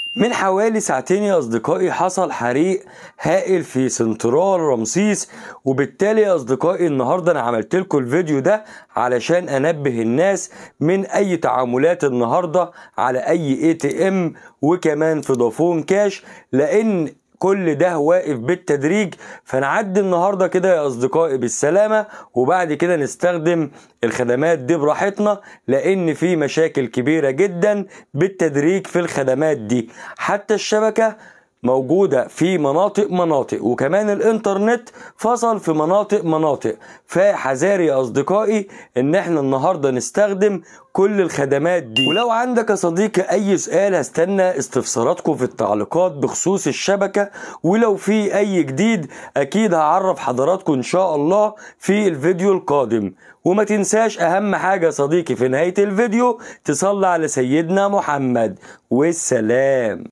من حوالي ساعتين يا أصدقائي حصل حريق هائل في سنترال رمسيس وبالتالي يا أصدقائي النهاردة أنا عملت لكم الفيديو ده علشان أنبه الناس من أي تعاملات النهاردة على أي اي تي ام وكمان في ضافون كاش لأن كل ده واقف بالتدريج فنعدي النهارده كده يا اصدقائي بالسلامه وبعد كده نستخدم الخدمات دي براحتنا لان في مشاكل كبيره جدا بالتدريج في الخدمات دي حتى الشبكه موجودة في مناطق مناطق وكمان الانترنت فصل في مناطق مناطق فحذاري يا اصدقائي ان احنا النهاردة نستخدم كل الخدمات دي ولو عندك يا صديقي اي سؤال هستنى استفساراتكم في التعليقات بخصوص الشبكة ولو في اي جديد اكيد هعرف حضراتكم ان شاء الله في الفيديو القادم وما تنساش اهم حاجة يا صديقي في نهاية الفيديو تصلي على سيدنا محمد والسلام